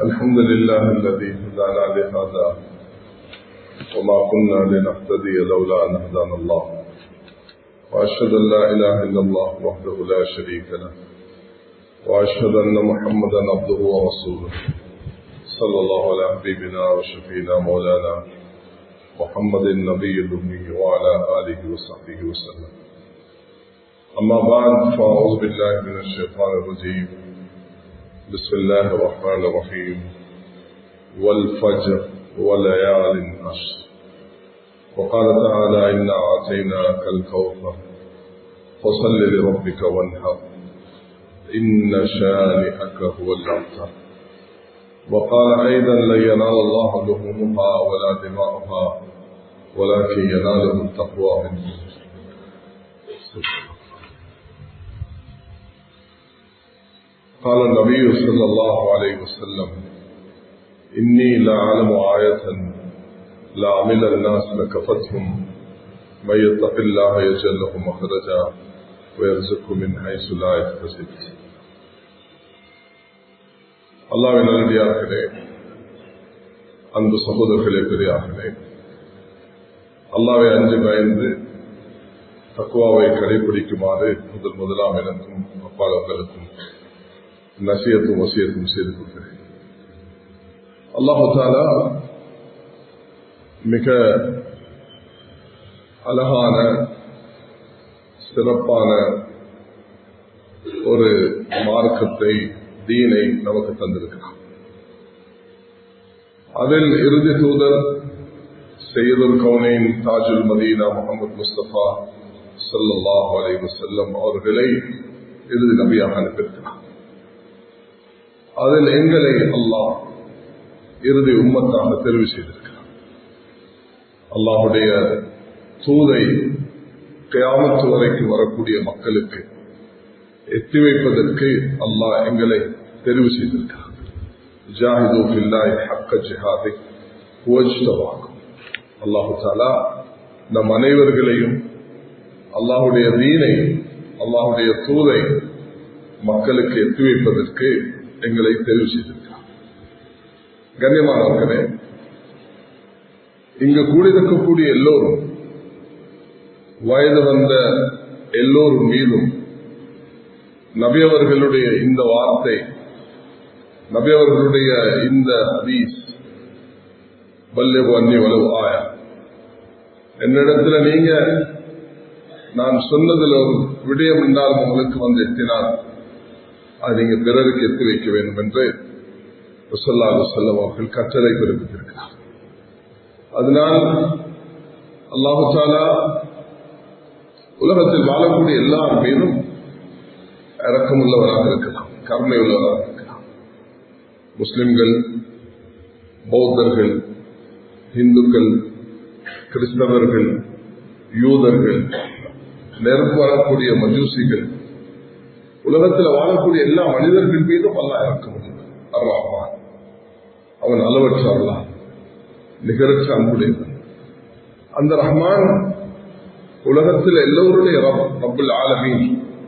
الحمد لله الذي هدانا لهذا وما كنا لنهتدي لولا أن هدانا الله وأشهد أن لا إله إلا الله وحده لا شريك له وأشهد أن محمدا عبده ورسوله صلى الله على حبيبنا وشفينا مولانا محمد النبي الأمي وعلى آله وصحبه وسلم أما بعد فأعوذ بالله من الشيطان الرجيم بسم الله الرحمن الرحيم والفجر وليال عشر وقال تعالى إنا أعطيناك الكوثر فصل لربك وانحر إن شانئك هو الأبتر وقال أيضا لن ينال الله لحومها ولا دماؤها ولكن يناله التقوى منكم قال النبي صلى الله عليه وسلم إني لا أعلم آية لا عمل الناس لكفتهم من يتق الله يجعل له مخرجا ويرزقه من حيث لا يحتسب அல்லாவின் நல்லடியார்களே அன்பு சகோதரர்களே பெரியார்களே அல்லாவை அஞ்சு பயந்து தக்குவாவை கடைபிடிக்குமாறு முதல் முதலாம் எனக்கும் அப்பாளர்களுக்கும் நசியத்தும் வசியத்தும் செய்து கொள்கிறேன் அல்லாஹாலா மிக அழகான சிறப்பான ஒரு மார்க்கத்தை தீனை நமக்கு தந்திருக்கிறார் அதில் இறுதி தூதர் செய்யுல் கவுனின் தாஜுல் மதீனா முகமது முஸ்தபா சல்லாஹ் அலைவு செல்லம் அவர்களை இறுதி நபியாக அனுப்பியிருக்கிறார் அதில் எங்களை அல்லாஹ் இறுதி உம்மத்தாக தெரிவு செய்திருக்கிறார் அல்லாஹுடைய தூதை கயாமத்து வரைக்கும் வரக்கூடிய மக்களுக்கு எத்தி வைப்பதற்கு அல்லாஹ் எங்களை தெரிவு செய்திருக்கிறார் ஜாஹிது பில்லாய் ஹக்க ஜிஹாதை புவஜ்தவாகும் அல்லாஹு தாலா நம் அனைவர்களையும் அல்லாஹுடைய தீனை அல்லாஹுடைய தூதை மக்களுக்கு எத்தி வைப்பதற்கு எங்களை தெரிவு செய்திருக்கிறார் கண்ணியமானவர்களே இங்கு கூடியிருக்கக்கூடிய எல்லோரும் வயது வந்த எல்லோரும் மீதும் நபியவர்களுடைய இந்த வார்த்தை நபியவர்களுடைய இந்த ஹதீஸ் பல்லவு அன்னி வலவு ஆயா என்னிடத்துல நீங்க நான் சொன்னதுல ஒரு விடயம் என்றாலும் உங்களுக்கு வந்து எத்தினால் அது நீங்க பிறருக்கு எத்தி வைக்க வேண்டும் என்று சொல்லாது செல்லம் அவர்கள் கற்றலை பிறப்பித்திருக்கிறார் அதனால் அல்லாஹு சாலா உலகத்தில் வாழக்கூடிய எல்லார் மீதும் இறக்கம் உள்ளவராக இருக்கலாம் கருணை உள்ளவராக இருக்கலாம் முஸ்லிம்கள் பௌத்தர்கள் இந்துக்கள் கிறிஸ்தவர்கள் யூதர்கள் நெருப்பு வரக்கூடிய மஜூசிகள் உலகத்தில் வாழக்கூடிய எல்லா மனிதர்கள் மீதும் அல்லா இறக்கம் அல்லாஹான் அவன் அளவற்ற அல்லா நிகரற்ற அன்புடையவன் அந்த ரஹ்மான் உலகத்தில் எல்லோருடைய ரப்புல் ஆலமீன்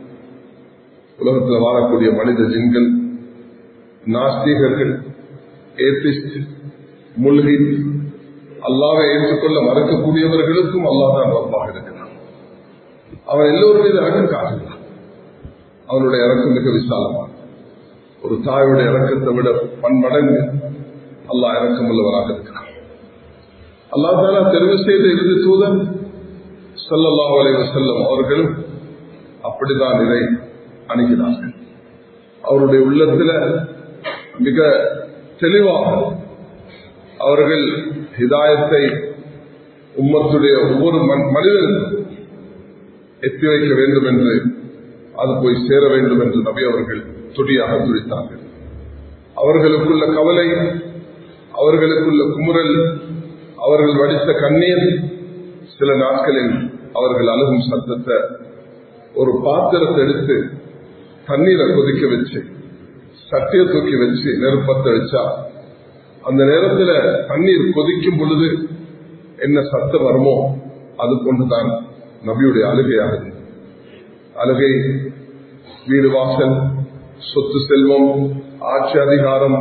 உலகத்தில் வாழக்கூடிய மனித ஜின்கள் நாஸ்திகர்கள் ஏத்திஸ்ட் முல்கி அல்லாவை ஏற்றுக்கொள்ள மறுக்கக்கூடியவர்களுக்கும் அல்லாதான் ரப்பாக இருக்கிறான் அவன் எல்லோரும் மீது இறக்கம் காட்டுகிறான் அவனுடைய இறக்கம் மிக விசாலமான ஒரு தாயுடைய இறக்கத்தை விட பன்மடங்கு அல்லாஹ் இறக்கம் உள்ளவராக இருக்கிறான் அல்லா தாலா தெரிவு செய்த இறுதி தூதன் சொல்லல்லாஹ் அலைவ செல்லும் அவர்களும் அப்படிதான் இதை அணுகினார்கள் அவருடைய உள்ளத்தில் மிக தெளிவாக அவர்கள் ஹிதாயத்தை உம்மத்துடைய ஒவ்வொரு மனிதனுக்கும் எத்தி வைக்க வேண்டும் என்று அது போய் சேர வேண்டும் என்று நபி அவர்கள் துடியாக துடித்தார்கள் அவர்களுக்குள்ள கவலை அவர்களுக்குள்ள குமுறல் அவர்கள் வடித்த கண்ணீர் சில நாட்களில் அவர்கள் அழுகும் சத்தத்தை ஒரு பாத்திரத்தை எடுத்து தண்ணீரை கொதிக்க வச்சு சட்டையை தூக்கி வச்சு நெருப்பத்தை வச்சா அந்த நேரத்தில் தண்ணீர் கொதிக்கும் பொழுது என்ன சத்தம் வருமோ அது கொண்டுதான் நபியுடைய அழுகையாக இருந்தது அழுகை வீடு வாசல் சொத்து செல்வம் ஆட்சி அதிகாரம்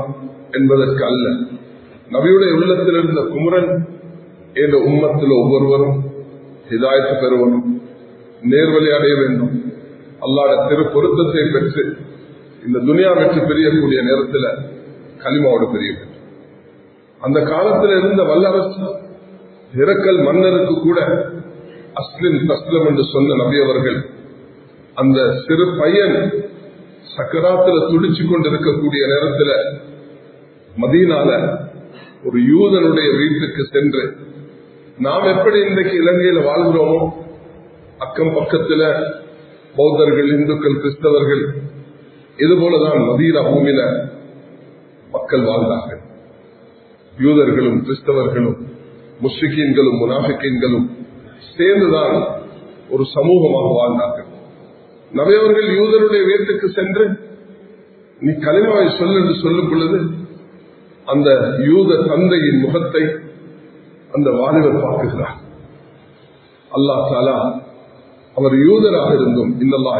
என்பதற்கு அல்ல நபியுடைய உள்ளத்தில் இருந்த குமரன் என்ற உம்மத்தில் ஒவ்வொருவரும் ஹிதாயத்து பெறுவனும் நேர்வழி அடைய வேண்டும் அல்லாட திரு பொருத்தத்தை பெற்று இந்த துனியா வெற்றி பிரியக்கூடிய நேரத்தில் களிமாவோடு பிரிய வேண்டும் அந்த காலத்தில் இருந்த வல்லரசு இறக்கல் மன்னருக்கு கூட அஸ்லிம் தஸ்லம் என்று சொன்ன நபி அவர்கள் அந்த சிறு பையன் சக்கராத்துல துடிச்சு கொண்டிருக்கக்கூடிய நேரத்தில் மதீனால ஒரு யூதனுடைய வீட்டுக்கு சென்று நாம் எப்படி இன்றைக்கு இலங்கையில வாழ்கிறோமோ அக்கம் பக்கத்துல பௌத்தர்கள் இந்துக்கள் கிறிஸ்தவர்கள் இது போலதான் மதீனா பூமியில மக்கள் வாழ்ந்தார்கள் யூதர்களும் கிறிஸ்தவர்களும் முஸ்லிக்கீன்களும் முனாஃபிக்கீன்களும் சேர்ந்துதான் ஒரு சமூகமாக வாழ்ந்தார்கள் நவையவர்கள் யூதருடைய வீட்டுக்கு சென்று நீ கலிமாவை சொல் என்று சொல்லும் பொழுது அந்த யூத தந்தையின் முகத்தை அந்த வாலிபர் பார்க்குகிறார் அல்லா தாலா அவர் யூதராக இருந்தும் இன்னல்லா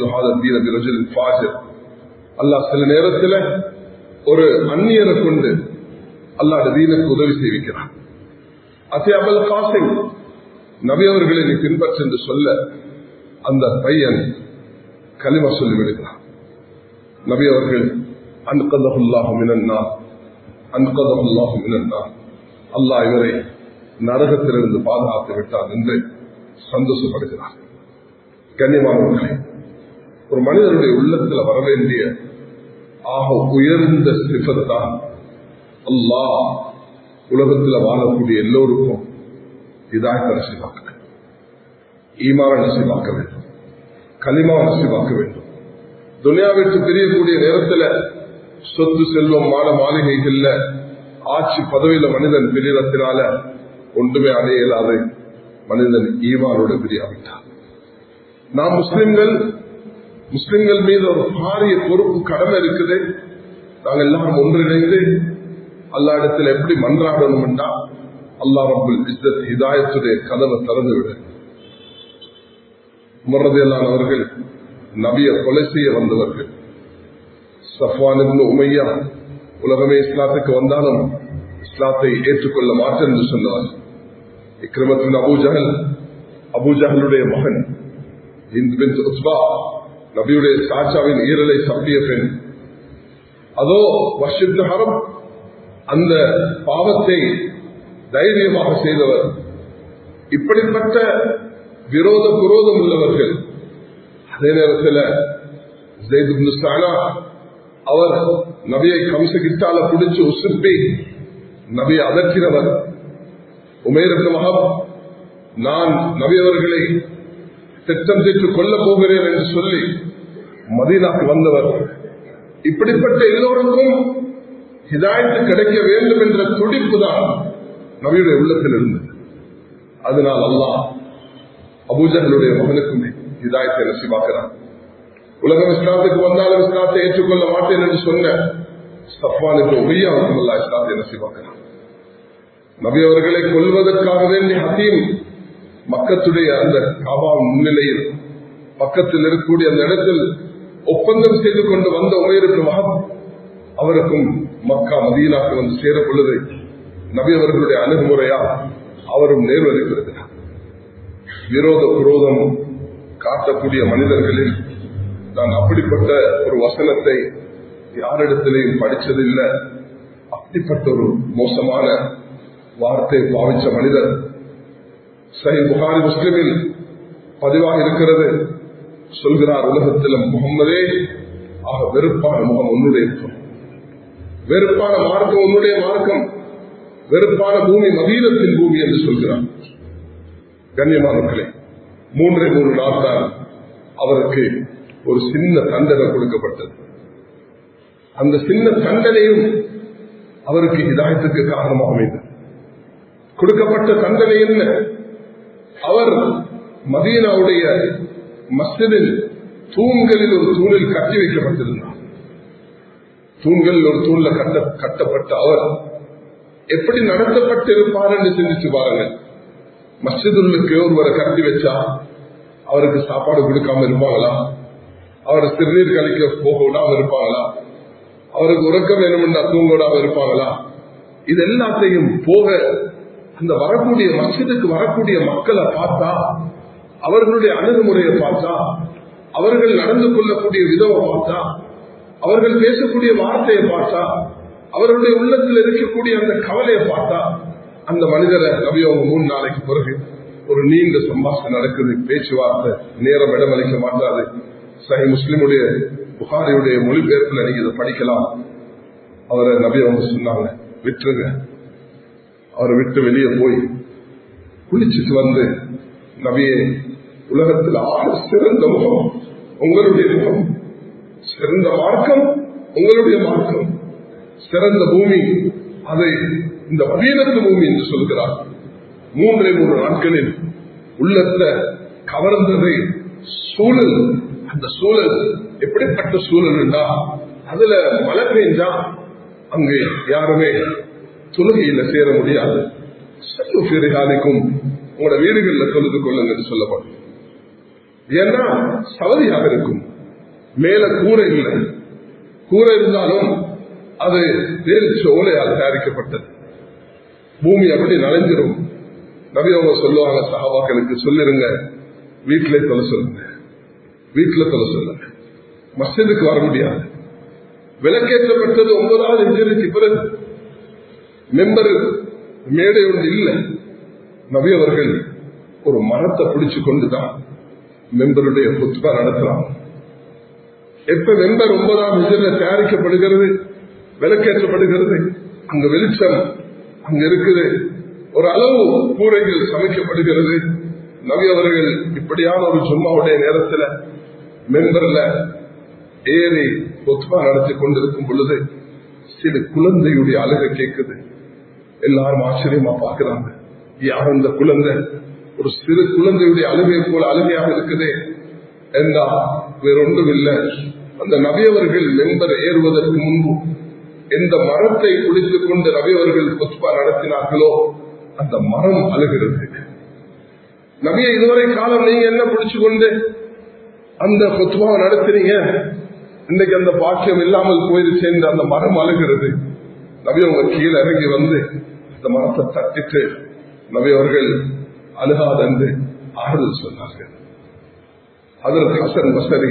அல்லாஹ் சில நேரத்தில் ஒரு அந்நியரை கொண்டு அல்லாட தீனுக்கு உதவி செய்விக்கிறார் அசே அபல் காசிம் நபி அவர்களை நீ பின்பற்று என்று சொல்ல அந்த பையன் களிம சொல்லிவிடுகிறார் நபி அவர்கள் அன்கதகுல்லாஹு மினன்னா அன்கதகுல்லாஹு மினன்னா அல்லாஹ் இவரை நரகத்திலிருந்து பாதுகாத்து விட்டார் என்று சந்தோஷப்படுகிறார் கண்ணியமானவர்களே ஒரு மனிதனுடைய உள்ளத்தில் வர வேண்டிய ஆக உயர்ந்த சிபத்தான் அல்லாஹ் உலகத்தில் வாழக்கூடிய எல்லோருக்கும் இதாயத்தை நசிவாக்க ஈமான நசிவாக்க வேண்டும் களிமா நசிவாக்க வேண்டும் துனியாவிற்கு பிரியக்கூடிய நேரத்தில் சொத்து செல்வம் மான மாளிகைகள்ல ஆட்சி பதவியில மனிதன் பிரியத்தினால ஒன்றுமே அடைய இயலாது மனிதன் ஈமானோட பிரியாவிட்டார் நாம் முஸ்லிம்கள் முஸ்லிம்கள் மீது ஒரு பாரிய பொறுப்பு கடமை இருக்குது நாங்கள் எல்லாரும் ஒன்றிணைந்து அல்லா இடத்துல எப்படி மன்றாடணும்னா அல்லா ரபுல் இஸ்ஸத் ஹிதாயத்துடைய கதவை திறந்து விட முரதையெல்லாம் அவர்கள் நபிய கொலை செய்ய வந்தவர்கள் சஃபான் உமையா உலகமே இஸ்லாத்துக்கு வந்தாலும் இஸ்லாத்தை ஏற்றுக்கொள்ள மாட்டேன் என்று சொன்னார் இக்கிரமத்தின் அபூஜகல் அபூஜகலுடைய மகன் இந்து பின் உஸ்பா நபியுடைய சாச்சாவின் ஈரலை சப்பிய பெண் அதோ வஷித் ஹரம் அந்த பாவத்தை தைரியமாக செய்தவர் இப்படிப்பட்ட விரோத புரோதம் உள்ளவர்கள் அதே நேரத்தில் அவர் நபியை கம்சகிட்டால பிடிச்சு உசுப்பி நபியை அதற்கிறவர் உமேருக்கு மகம் நான் நபியவர்களை திட்டம் தீட்டு கொல்ல போகிறேன் என்று சொல்லி மதீனாக்கு வந்தவர் இப்படிப்பட்ட எல்லோருக்கும் ஹிதாயத்து கிடைக்க வேண்டும் என்ற துடிப்பு தான் நபியுடைய உள்ளத்தில் இருந்தது அதனால் அல்லாஹ் அபூஜர்களுடைய மகனுக்குமே ஹிதாயத்தை நசிவாக்குறான் உலகம் இஸ்லாத்துக்கு வந்தாலும் இஸ்லாத்தை ஏற்றுக்கொள்ள மாட்டேன் என்று சொன்ன சஃபானுக்கு உமையாவுக்கும் அல்லா இஸ்லாத்தை நசிவாக்குறான் நபி அவர்களை கொல்வதற்காக வேண்டி ஹத்தீம் மக்கத்துடைய அந்த காபா முன்னிலையில் பக்கத்தில் இருக்கக்கூடிய அந்த இடத்தில் ஒப்பந்தம் செய்து கொண்டு வந்த உமையிற்கு மகம் அவருக்கும் மக்கா மதியனாக்கு வந்து சேர பொழுது நபி அவர்களுடைய அணுகுமுறையா அவரும் நேர்வழி பெறுகிறார் விரோத குரோதம் காட்டக்கூடிய மனிதர்களில் நான் அப்படிப்பட்ட ஒரு வசனத்தை யாரிடத்திலையும் படிச்சதில்லை அப்படிப்பட்ட ஒரு மோசமான வார்த்தை பாவிச்ச மனிதர் சஹி புகாரி முஸ்லிமில் பதிவாக இருக்கிறது சொல்கிறார் உலகத்தில் முகம்மதே ஆக வெறுப்பான முகம் உன்னுடைய முகம் வெறுப்பான மார்க்கம் உன்னுடைய மார்க்கம் வெறுப்பான பூமி மதீனத்தின் பூமி என்று சொல்கிறார் கண்ணியமானவர்களே மூன்றே மூன்று நாள் தான் அவருக்கு ஒரு சின்ன தண்டனை கொடுக்கப்பட்டது அந்த சின்ன தண்டனையும் அவருக்கு இதாயத்துக்கு காரணமாக அமைந்தது கொடுக்கப்பட்ட தண்டனை என்ன அவர் மதீனாவுடைய மஸ்ஜிதில் தூண்களில் ஒரு தூணில் கட்டி வைக்கப்பட்டிருந்தார் தூண்களில் ஒரு தூண்ல கட்ட கட்டப்பட்ட அவர் எப்படி நடத்தப்பட்டு இருப்பார் என்று சிந்திச்சு பாருங்கள் மஸ்ஜிதுள்ளுக்கு ஒருவரை கட்டி வச்சா அவருக்கு சாப்பாடு கொடுக்காம இருப்பாங்களா அவர் சிறுநீர் கழிக்க போக விடாம இருப்பாங்களா அவருக்கு உறக்கம் வேணும்னா தூங்கோடாம இருப்பாங்களா இது எல்லாத்தையும் போக அந்த வரக்கூடிய மசிதுக்கு வரக்கூடிய மக்களை பார்த்தா அவர்களுடைய அணுகுமுறையை பார்த்தா அவர்கள் நடந்து கொள்ளக்கூடிய விதவை பார்த்தா அவர்கள் பேசக்கூடிய வார்த்தையை பார்த்தா அவர்களுடைய உள்ளத்தில் இருக்கக்கூடிய அந்த கவலையை பார்த்தா அந்த மனிதரை நபி அவங்க மூணு நாளைக்கு பிறகு ஒரு நீண்ட சம்பாஷணம் நடக்குது பேச்சுவார்த்தை நேரம் இடமளிக்க மாட்டாது சஹி முஸ்லிமுடைய புகாரியுடைய மொழிபெயர்ப்புல நீங்க இதை படிக்கலாம் அவரை நபி அவங்க சொன்னாங்க விட்டுருங்க அவரை விட்டு வெளியே போய் குளிச்சுட்டு வந்து நபியே உலகத்தில் ஆக சிறந்த முகம் உங்களுடைய முகம் சிறந்த மார்க்கம் உங்களுடைய மார்க்கம் சிறந்த பூமி அதை இந்த பீனத்து பூமி என்று சொல்கிறார் மூன்றே மூன்று நாட்களில் உள்ளத்துல கவர்ந்ததை சூழல் அந்த சூழல் எப்படிப்பட்ட சூழல் என்றா அதுல மழை பெஞ்சா அங்கே யாருமே தொழுகையில சேர முடியாது காலிக்கும் உங்களோட வீடுகளில் தொழுது கொள்ளுங்க என்று சொல்லப்படும் ஏன்னா சவதியாக இருக்கும் மேல கூரை இல்லை கூரை இருந்தாலும் அது தேர்ச்சி ஓலையால் தயாரிக்கப்பட்டது பூமி அப்படி நனைஞ்சிரும் நபி அவங்க சொல்லுவாங்க சகாபாக்களுக்கு சொல்லிருங்க வீட்டிலே தொலை சொல்லுங்க வீட்டுல தொலை சொல்லுங்க மசிதுக்கு வர முடியாது விளக்கேற்றப்பட்டது ஒன்பதாவது இன்ஜினுக்கு பிறகு மெம்பர் மேடை ஒன்று இல்லை நபி அவர்கள் ஒரு மரத்தை பிடிச்சு கொண்டுதான் மெம்பருடைய புத்பா நடத்துறாங்க எப்ப மெம்பர் ஒன்பதாம் இன்ஜின்ல தயாரிக்கப்படுகிறது விளக்கேற்றப்படுகிறது அங்க வெளிச்சம் அங்க இருக்குது ஒரு அளவு கூரைகள் சமைக்கப்படுகிறது நபி அவர்கள் இப்படியான ஒரு சும்மாவுடைய நேரத்துல மெம்பர்ல ஏறி ஒத்துமா நடத்தி கொண்டிருக்கும் பொழுது சில குழந்தையுடைய அழுகை கேட்குது எல்லாரும் ஆச்சரியமா பாக்குறாங்க யார் அந்த குழந்தை ஒரு சிறு குழந்தையுடைய அழுகை போல அழுகையாக இருக்குதே என்றா வேறொன்றும் இல்லை அந்த நபியவர்கள் மெம்பர் ஏறுவதற்கு முன்பு எந்த மரத்தை குளித்துக் கொண்டு நபியவர்கள் கொத்பா நடத்தினார்களோ அந்த மரம் அழுகிறது நபியை இதுவரை காலம் நீங்க என்ன பிடிச்சு கொண்டு அந்த கொத்பாவை நடத்தினீங்க இன்னைக்கு அந்த பாக்கியம் இல்லாமல் போயிருச்சு என்று அந்த மரம் அழுகிறது நபி அவங்க கீழே இறங்கி வந்து அந்த மரத்தை தட்டிட்டு நபி அவர்கள் அழுகாது என்று ஆறுதல் சொன்னார்கள் அதற்கு ஹசன் பசரி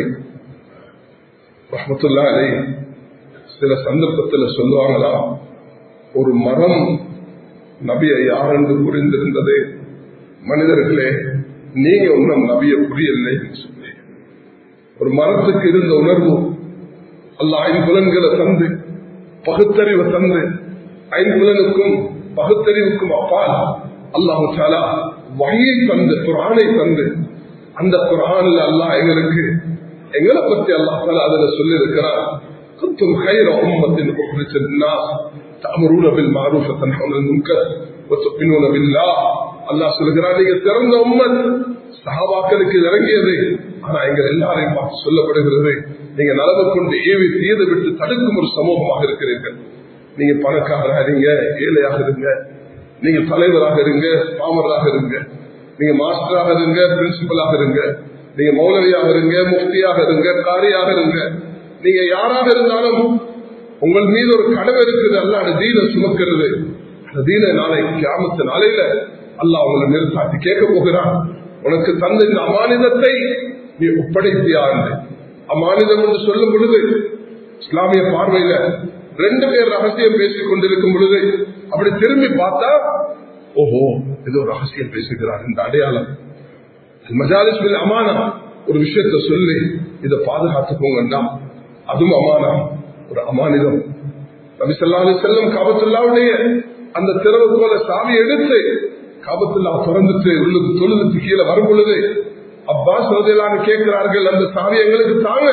ரஹமத்துல்லா அலை சில சந்தர்ப்பத்தில் சொல்லுவாங்களா ஒரு மரம் நபியை யாரென்று புரிந்திருந்தது மனிதர்களே நீங்க ஒன்றும் நபிய புரியவில்லை என்று சொல்லி ஒரு மரத்துக்கு இருந்த உணர்வு அல்ல ஐம்புலன்களை தந்து பகுத்தறிவை தந்து ஐம்புலனுக்கும் பகுத்தறிவுக்கும் அப்பால் அல்லாஹு சாலா வகையை தந்து குரானை தந்து அந்த குரான்ல அல்லாஹ் எங்களுக்கு எங்களை பத்தி அல்லாஹ் தாலா அதுல சொல்லி இருக்கிறார் كنتم خير أمة أخرجت للناس تأمرون بالمعروف وتنهون عن المنكر وتؤمنون بالله அல்லாஹ் சொல்கிறார் நீங்க திறந்த உம்மத் சஹாபாக்களுக்கு இறங்கியது ஆனா எங்கள் எல்லாரையும் பார்த்து சொல்லப்படுகிறது நீங்க நலவு கொண்டு ஏவி தீது விட்டு தடுக்கும் ஒரு சமூகமாக இருக்கிறீர்கள் நீங்க பணக்காரராக இருங்க ஏழையாக இருங்க நீங்க தலைவராக இருங்க பாமராக இருங்க நீங்க மாஸ்டராக இருங்க பிரின்சிபலாக இருங்க நீங்க மௌலவியாக இருங்க முஃப்தியாக இருங்க காரியாக இருங்க நீங்க யாராக இருந்தாலும் உங்கள் மீது ஒரு கடமை இருக்குது அல்ல அந்த தீன சுமக்கிறது அந்த தீன நாளை கிராமத்து நாளையில அல்ல அவங்களை நிறுத்தாட்டி கேட்க போகிறான் உனக்கு தந்த இந்த அமானிதத்தை நீ ஒப்படைத்தியா என்று அமானிதம் என்று சொல்லும் பொழுது இஸ்லாமிய பார்வையில ரெண்டு பேர் ரகசியம் பேசிக் கொண்டிருக்கும் பொழுது அப்படி திரும்பி பார்த்தா ஓஹோ ஏதோ ரகசியம் பேசுகிறார் இந்த அடையாளம் மஜாலிஸ்மில் அமானா ஒரு விஷயத்த சொல்லி இதை பாதுகாத்துக்கோங்கண்டா அதுவும் அமானா ஒரு அமானிதம் நபிசல்லா அலி செல்லம் காபத்துல்லாவுடைய அந்த திறவு போல சாவி எடுத்து காபத்துல்லா திறந்துட்டு உள்ளுக்கு தொழுதுக்கு கீழே வரும் பொழுது அப்பாஸ் ரதையிலான கேட்கிறார்கள் அந்த சாவி எங்களுக்கு தாங்க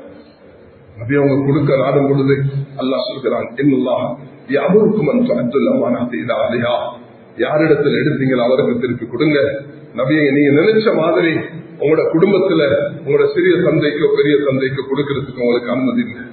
நபி அவங்க கொடுக்க நாடும் பொழுது அல்லாஹ் சொல்கிறான் என்னல்லா யாருக்கும் அந்த அப்துல்லா செய்தா அலையா யாரிடத்தில் எடுத்தீங்களோ அவருக்கு திருப்பி கொடுங்க நபியை நீங்க நினைச்ச மாதிரி உங்களோட குடும்பத்துல உங்களோட சிறிய தந்தைக்கோ பெரிய தந்தைக்கோ கொடுக்கறதுக்கு உங்களுக்கு அனுமதி இல்லை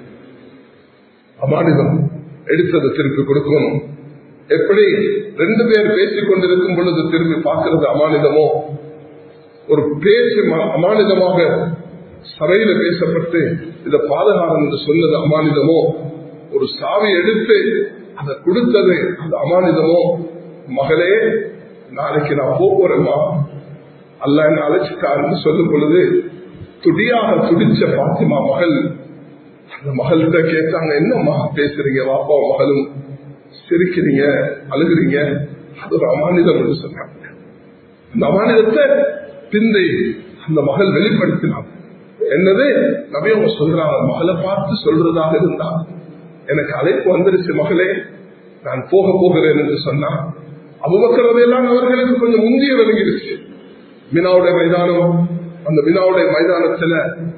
அமானிதம் எடுத்ததை திருப்பி கொடுக்கணும் எப்படி ரெண்டு பேர் பேசிக் கொண்டிருக்கும் பொழுது திரும்பி பார்க்கிறது அமானிதமோ ஒரு பேச்சு அமானிதமாக சபையில பேசப்பட்டு இதை பாதுகாரம் என்று சொன்னது அமானிதமோ ஒரு சாவி எடுத்து அதை கொடுத்தது அந்த அமானிதமோ மகளே நாளைக்கு நான் போறேம்மா அல்ல என்ன அழைச்சிட்டாருன்னு சொல்லும் பொழுது துடியாக துடிச்ச பாத்திமா மகள் அந்த மகள்கிட்ட கேட்டாங்க என்னம்மா பேசுறீங்க வாப்பா மகளும் சிரிக்கிறீங்க அழுகுறீங்க அது ஒரு அமானிதம் என்று சொன்னாங்க அந்த அமானிதத்தை பிந்தை அந்த மகள் வெளிப்படுத்தினாங்க என்னது நபியவங்க சொல்றாங்க மகளை பார்த்து சொல்றதாக இருந்தா எனக்கு அழைப்பு வந்துருச்சு மகளே நான் போக போகிறேன் என்று சொன்னா அபுபக்கரதையெல்லாம் அவர்களுக்கு கொஞ்சம் முந்திய விளங்கிடுச்சு வினாவுடைய மைதானம் அந்த வினாவுடைய மைதானத்துல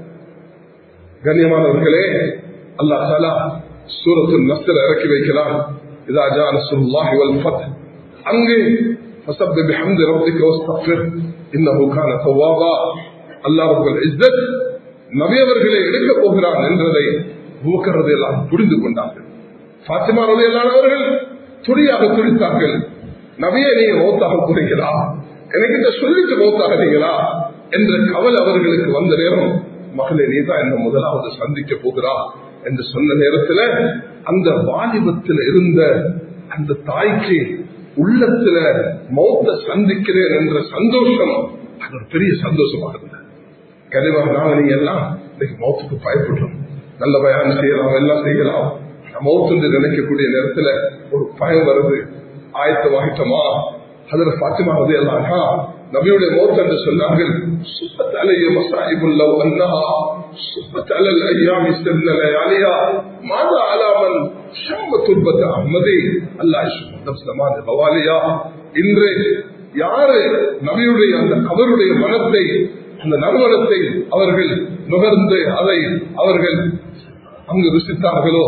கண்ணியமானவர்களே அல்லா தாலா சூரத்து நஸ்தில் இறக்கி வைக்கிறான் இதா ஜா நஸ்ருல்லாஹி வல் ஃபத் அங்கே فسبح بحمد ربك واستغفر انه كان توابا அல்லாஹ் ரப்பல் இஸ்ஸத் நபி அவர்களை எடுக்க போகிறான் என்றதை மூக்கரதை எல்லாம் புரிந்து கொண்டார்கள் பாத்திமா ரதையெல்லாம் அவர்கள் துடியாக துடித்தார்கள் நபியை நீங்க மௌத்தாக போறீங்களா எனக்கு இந்த சொல்லிட்டு மௌத்தாகிறீங்களா என்ற கவலை அவர்களுக்கு வந்த நேரம் மகளே நீதான் என்ன முதலாவது சந்திக்க போகிறா என்று சொன்ன நேரத்துல அந்த வாலிபத்தில் இருந்த அந்த தாய்க்கு உள்ளத்துல மௌத்த சந்திக்கிறேன் என்ற சந்தோஷம் அது ஒரு பெரிய சந்தோஷமாக இருந்தது கனிவாக நாங்க நீங்க எல்லாம் இன்னைக்கு மௌத்துக்கு பயப்படுறோம் நல்ல பயானம் செய்யலாம் எல்லாம் செய்யலாம் மௌத்து நினைக்கக்கூடிய நேரத்துல ஒரு பயம் வருது ஆயத்தமாகிட்டோமா அதுல பாத்திமா வந்து எல்லாம் நபியுடைய மௌத் என்று சொன்னார்கள் சுப்பத் அலைய மசாயிபுல்லவ் அன்னஹா சுப்பத் அலல் ஐயாமி சென்னல அலியா மாதா அலாமன் ஷம்ம துர்பத் அஹ்மதி அல்லாஹ் சுத்தமான பவாலியா இன்று யாரு நபியுடைய அந்த கபருடைய மனத்தை அந்த நறுமணத்தை அவர்கள் நுகர்ந்து அதை அவர்கள் அங்கு ருசித்தார்களோ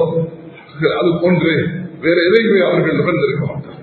அது போன்று வேற எதையுமே அவர்கள் நுகர்ந்திருக்க மாட்டார்கள்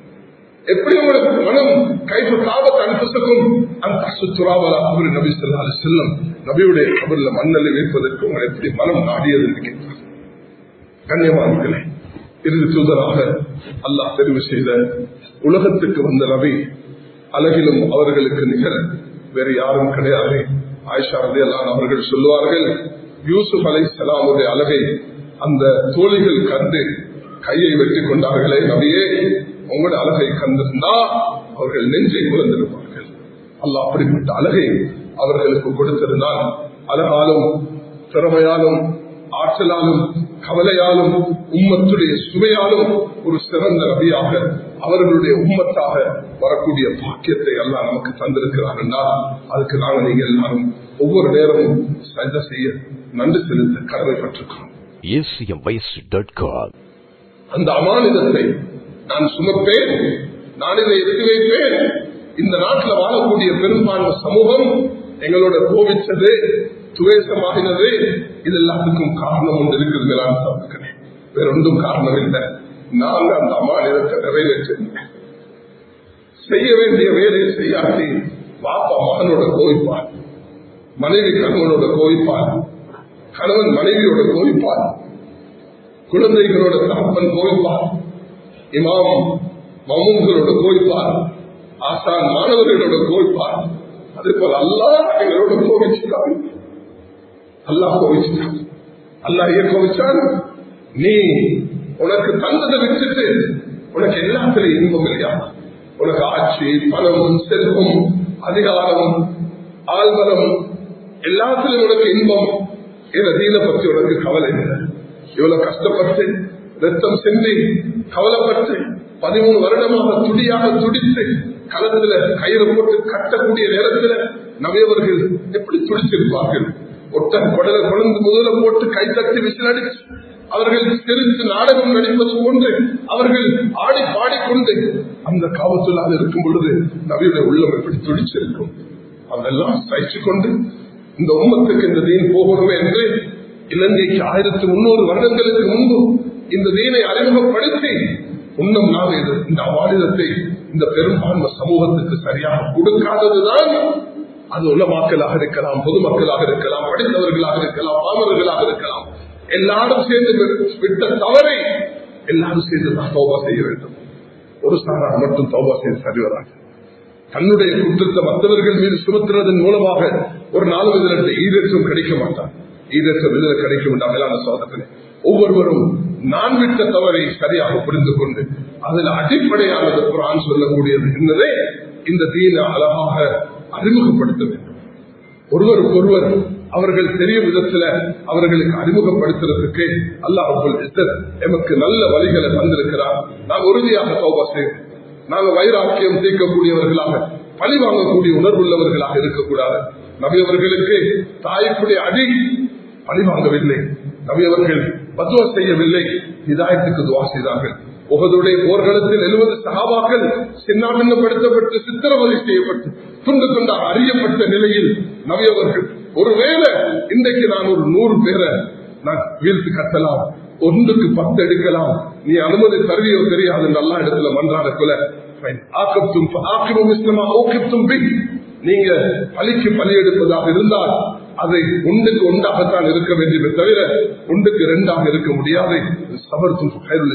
எப்படி உங்களுக்கு மனம் கைப்பு காபத்து அனுப்புக்கும் அந்த சுற்றுலாவலா அவர் நபி சொல்லா செல்லம் நபியுடைய கபர்ல மண்ணலை வைப்பதற்கு உங்களை எப்படி மனம் நாடியது என்று கேட்டார் கண்ணியமானங்களே இறுதி தூதராக அல்லாஹ் தெரிவு செய்த உலகத்துக்கு வந்த நபி அழகிலும் அவர்களுக்கு நிகர் வேறு யாரும் கிடையாது ஆயிஷா ரதையெல்லாம் அவர்கள் சொல்லுவார்கள் யூசுப் அலை சலாமுடைய அழகை அந்த தோழிகள் கண்டு கையை வெட்டி கொண்டார்களே நபியே உங்களோட அழகை கண்டிருந்தா அவர்கள் நெஞ்சை குழந்திருப்பார்கள் அல்ல அப்படிப்பட்ட அழகை அவர்களுக்கு கொடுத்திருந்தால் அழகாலும் திறமையாலும் ஆற்றலாலும் கவலையாலும் உம்மத்துடைய சுவையாலும் ஒரு சிறந்த நபியாக அவர்களுடைய உம்மத்தாக வரக்கூடிய பாக்கியத்தை எல்லாம் நமக்கு தந்திருக்கிறார் என்றால் அதுக்கு நாங்கள் நீங்க எல்லாரும் ஒவ்வொரு நேரமும் சஜ செய்ய நன்றி செலுத்த கடமைப்பட்டிருக்கிறோம் அந்த அமானிதத்தை நான் சுமப்பேன் நான் இதை எடுத்து வைப்பேன் இந்த நாட்டில் வாழக்கூடிய பெரும்பான்மை சமூகம் எங்களோட கோபிச்சது துவேசமாகினது இது எல்லாத்துக்கும் காரணம் ஒன்று இருக்குது நான் சொல்லுகிறேன் வேற ஒன்றும் காரணம் இல்லை நாங்க அந்த அமானிதத்தை நிறைவேற்றிருந்தேன் செய்ய வேண்டிய வேலையை செய்யாட்டி பாப்பா மகனோட கோவிப்பார் மனைவி கணவனோட கோவிப்பார் கணவன் மனைவியோட கோவிப்பார் குழந்தைகளோட தகப்பன் கோவிப்பார் இமாம் மமூன்களோட கோவிப்பார் ஆசான் மாணவர்களோட கோவிப்பார் அதே போல அல்லா எங்களோட கோவிச்சுட்டான் அல்லா கோவிச்சுட்டான் அல்லா ஏன் கோவிச்சான் நீ உனக்கு தந்ததை வச்சுட்டு உனக்கு எல்லாத்திலையும் இன்பம் இல்லையா உனக்கு ஆட்சி பணம் செல்வம் அதிகாரம் ஆழ்வரம் எல்லாத்திலும் உனக்கு இன்பம் என தீன பற்றி உனக்கு கவலை இல்லை இவ்வளவு கஷ்டப்பட்டு ரத்தம் சிந்தி கவலைப்பட்டு பதிமூணு வருடமாக துடியாக துடித்து களத்துல கயிறு போட்டு கட்டக்கூடிய நேரத்துல நவியவர்கள் எப்படி துடிச்சிருப்பார்கள் ஒட்ட குடல குழந்து முதல போட்டு கை தட்டி விசிலடிச்சு அவர்கள் தெரிந்து நாடகம் நடிப்பது போன்று அவர்கள் ஆடி பாடிக்கொண்டு அந்த காவத்துள்ளாக இருக்கும் பொழுது நவியுடைய உள்ளம் எப்படி துடிச்சிருக்கும் அதெல்லாம் சகிச்சு கொண்டு இந்த உம்மத்துக்கு இந்த தீன் போகணுமே என்று இலங்கைக்கு ஆயிரத்தி முன்னூறு வருடங்களுக்கு முன்பு இந்த தீனை அறிமுகப்படுத்தி இன்னும் நாம் இது இந்த அவாரிதத்தை இந்த பெரும்பான்மை சமூகத்துக்கு சரியாக கொடுக்காததுதான் அது உலமாக்களாக இருக்கலாம் பொதுமக்களாக இருக்கலாம் படித்தவர்களாக இருக்கலாம் பாமர்களாக இருக்கலாம் எல்லாரும் சேர்ந்து விட்ட தவறை எல்லாரும் சேர்ந்து தான் தௌபா செய்ய வேண்டும் ஒரு சாராக மட்டும் தௌபா செய்து சரி வராது தன்னுடைய குற்றத்தை மற்றவர்கள் மீது சுமத்துறதன் மூலமாக ஒரு நாலு இதற்கு ஈரேற்றம் கிடைக்க மாட்டார் ஈரேற்றம் இதில் கிடைக்க வேண்டாம் மேலான சோதனை ஒவ்வொருவரும் நான் விட்ட தவறை சரியாக புரிந்து கொண்டு அதில் அடிப்படையானது குரான் சொல்லக்கூடியது என்பதை இந்த தீன அழகாக அறிமுகப்படுத்த வேண்டும் ஒருவருக்கு ஒருவர் அவர்கள் தெரியும் விதத்துல அவர்களுக்கு அறிமுகப்படுத்துறதுக்கு அல்லாஹ் எமக்கு நல்ல வழிகளை தந்திருக்கிறார் நாம் உறுதியாக சௌபா செய்வோம் நாங்கள் வைராக்கியம் தீர்க்கக்கூடியவர்களாக பழி வாங்கக்கூடிய உணர்வுள்ளவர்களாக இருக்கக்கூடாது நபி அவர்களுக்கு தாய்க்குடைய அடி பழி வாங்கவில்லை நபி அவர்கள் பத்துவ செய்யவில்லை இதாயத்துக்கு துவா செய்தார்கள் உகதுடைய போர்க்களத்தில் எழுபது சகாபாக்கள் சின்னாபின்னப்படுத்தப்பட்டு சித்திரவதை செய்யப்பட்டு துண்டு துண்டாக அறியப்பட்ட நிலையில் நபி அவர்கள் ஒருவேளை இன்றைக்கு நான் ஒரு நூறு பேரை நான் வீழ்த்து கட்டலாம் ஒன்றுக்கு பத்து எடுக்கலாம் நீ அனுமதி தருவியோ தெரியாது நல்ல இடத்துல மன்றாட கொல ஆக்கத்தும் ஆக்கிபம் இஸ்லமா ஓக்கித்தும் பின் நீங்க பலிக்கு பலி எடுப்பதாக இருந்தால் அதை ஒன்றுக்கு ஒன்றாகத்தான் இருக்க வேண்டுமே தவிர ஒன்றுக்கு இரண்டாக இருக்க முடியாது சபர்த்தும்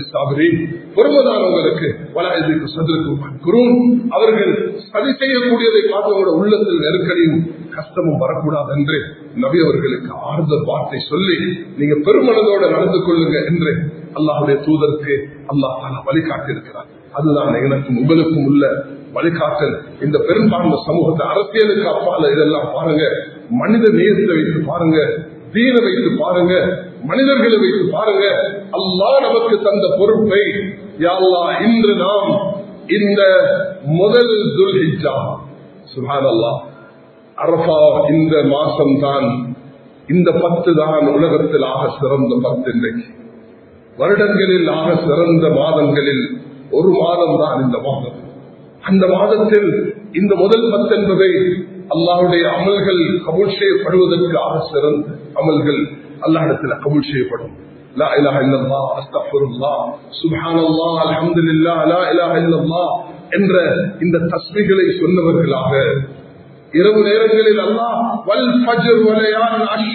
பொறுமதானவங்களுக்கு வலாயத்துக்கு சதுருக்கு குரும் அவர்கள் சதி செய்யக்கூடியதை பார்த்தவங்களோட உள்ளத்தில் நெருக்கடியும் கஷ்டமும் வரக்கூடாது என்று நபி அவர்களுக்கு ஆறுதல் வார்த்தை சொல்லி நீங்க பெருமனதோட நடந்து கொள்ளுங்க என்று அல்லாஹுடைய தூதருக்கு அல்லாஹ் வழிகாட்டி இருக்கிறார் அதுதான் எனக்கும் உங்களுக்கும் உள்ள வழிகாட்டல் இந்த பெரும்பான்மை சமூகத்தை அரசியலுக்கு அப்பால இதெல்லாம் பாருங்க மனித நேயத்தை வைத்து பாருங்க தீன வைத்து பாருங்க மனிதர்களை வைத்து பாருங்க அல்லா நமக்கு தந்த பொறுப்பை யாழ்லா இன்று நாம் இந்த முதல் துல்ஹிஜா சுஹான் அல்லா அரபா இந்த மாசம் தான் இந்த பத்து தான் உலகத்தில் ஆக சிறந்த பத்து இன்றைக்கு வருடங்களில் ஆக சிறந்த மாதங்களில் ஒரு மாதம் தான் இந்த மாதம் அந்த மாதத்தில் இந்த முதல் பத்து என்பதை அல்லாவுடைய அமல்கள் கபூல் செய்யப்படுவதற்கு ஆக சிறந்த அமல்கள் அல்லாஹிடத்தில் கபூல் செய்யப்படும் لا إله إلا الله أستغفر الله سبحان الله الحمد لله لا إله إلا الله என்ற இந்த தஸ்மிகளை சொன்னவர்களாக இரவு நேரங்களில் அல்லாஹ் வல் ஃபஜர் வலையான் அஷ்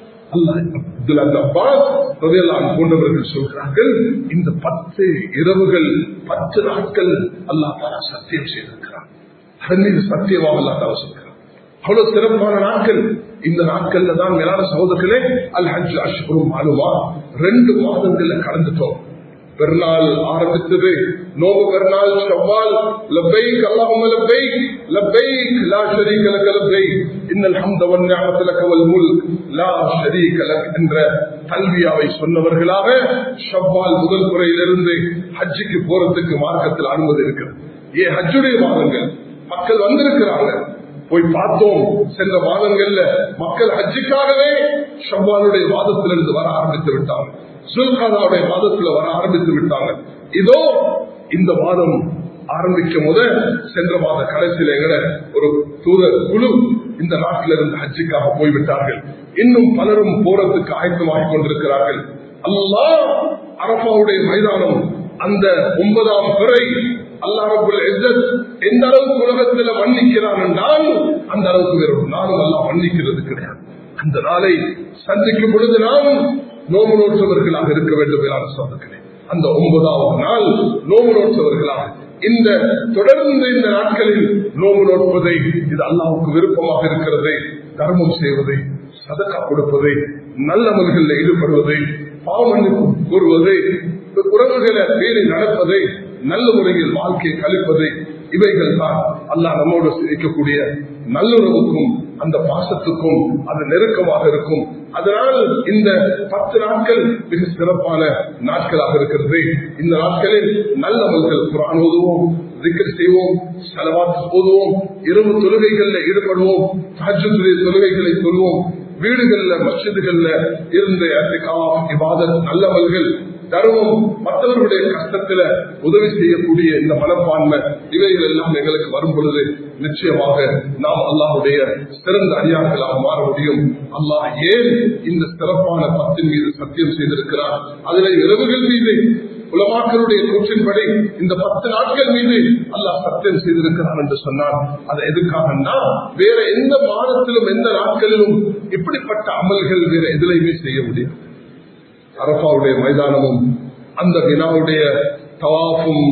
போன்றவர்கள் சொல்கிறார்கள் இந்த பத்து இரவுகள் பத்து நாட்கள் அல்லா தாரா சத்தியம் செய்திருக்கிறார் அதன் மீது சத்தியமாக அல்லா தாரா சொல்கிறார் அவ்வளவு சிறப்பான நாட்கள் இந்த நாட்கள்ல தான் மேலான சகோதரர்களே அல் ஹஜ் அஷ்புரும் அலுவா ரெண்டு மாதங்கள்ல கடந்துட்டோம் பெருநாள் ஆரம்பித்தது நோபு பெருநாள் செவ்வால் லப்பைக் அல்லாஹும்ம லப்பைக் லப்பைக் லா ஷரீக லக லப்பைக் இன்னல் ஹம்த வன் நிஅமத லக வல் முல்க் லா ஷரீக லக் என்ற தல்வியாவை சொன்னவர்களாக ஷவ்வால் முதல் முறையிலிருந்து ஹஜ்ஜுக்கு போறதுக்கு மார்க்கத்தில் அனுமதி இருக்கிறது ஏ ஹஜ்ஜுடைய மாதங்கள் மக்கள் வந்திருக்கிறாங்க போய் பார்த்தோம் சென்ற மாதங்கள்ல மக்கள் ஹஜ்ஜுக்காகவே ஷவ்வாலுடைய மாதத்திலிருந்து வர ஆரம்பித்து விட்டாங்க சுல்காதாவுடைய மாதத்துல வர ஆரம்பித்து விட்டாங்க இதோ இந்த மாதம் ஆரம்பிக்கும் போது சென்ற மாத கடைசியில எங்கட ஒரு தூதர் குழு இந்த நாட்டில இருந்து ஹஜ்ஜுக்காக போய்விட்டார்கள் இன்னும் பலரும் போறதுக்கு ஆயத்தமாகிக் கொண்டிருக்கிறார்கள் அல்லா அரபாவுடைய மைதானம் அந்த ஒன்பதாம் பிறை அல்லாஹுல் எந்த அளவுக்கு உலகத்துல மன்னிக்கிறான் என்றால் அந்த அளவுக்கு வேறு நானும் எல்லாம் மன்னிக்கிறது கிடையாது அந்த நாளை சந்திக்கும் பொழுது நாம் நோம்பு நோற்றவர்களாக இருக்க வேண்டும் என சொல்லுகிறேன் அந்த ஒன்பதாவது நாள் நோம்பு நோற்றவர்களாக இந்த தொடர்ந்து இந்த நாட்களில் நோம்பு நோட்பதை இது அல்லாவுக்கு விருப்பமாக இருக்கிறதை தர்மம் செய்வதை சதக்கா கொடுப்பதை நல்லவர்களில் ஈடுபடுவதை பாவமன்னிப்பு கூறுவதை உறவுகளை பேணி நடப்பதை நல்ல முறையில் வாழ்க்கையை கழிப்பதை இவைகள் தான் அல்லாஹ் நம்மோடு இருக்கக்கூடிய நல்லுறவுக்கும் அந்த பாசத்துக்கும் அது நெருக்கமாக இருக்கும் அதனால் இந்த பத்து நாட்கள் மிக சிறப்பான நாட்களாக இருக்கிறது இந்த நாட்களில் நல்லவர்கள் குரான் ஓதுவோம் திக்கர் செய்வோம் செலவாத்து ஓதுவோம் இரவு தொழுகைகளில் ஈடுபடுவோம் சாஜத்துடைய தொழுகைகளை சொல்வோம் வீடுகள்ல மசிதுகள்ல இருந்து இவாதத் நல்லவர்கள் தர்மம் மற்றவர்களுடைய கஷ்டத்துல உதவி செய்யக்கூடிய இந்த மனப்பான்மை இவைகள் எல்லாம் எங்களுக்கு வரும் பொழுது நிச்சயமாக நாம் அல்லாஹுடைய சிறந்த அடியார்களாக மாற முடியும் அல்லாஹ் ஏன் இந்த சிறப்பான பத்தின் மீது சத்தியம் செய்திருக்கிறார் அதில் இரவுகள் மீது உலமாக்களுடைய கூற்றின்படி இந்த பத்து நாட்கள் மீது அல்லாஹ் சத்தியம் செய்திருக்கிறார் என்று சொன்னார் அது எதுக்காகனா வேற எந்த மாதத்திலும் எந்த நாட்களிலும் இப்படிப்பட்ட அமல்கள் வேற எதிலையுமே செய்ய முடியும் அரபாவுடைய மைதானமும் அந்த வினாவுடைய தவாஃபும்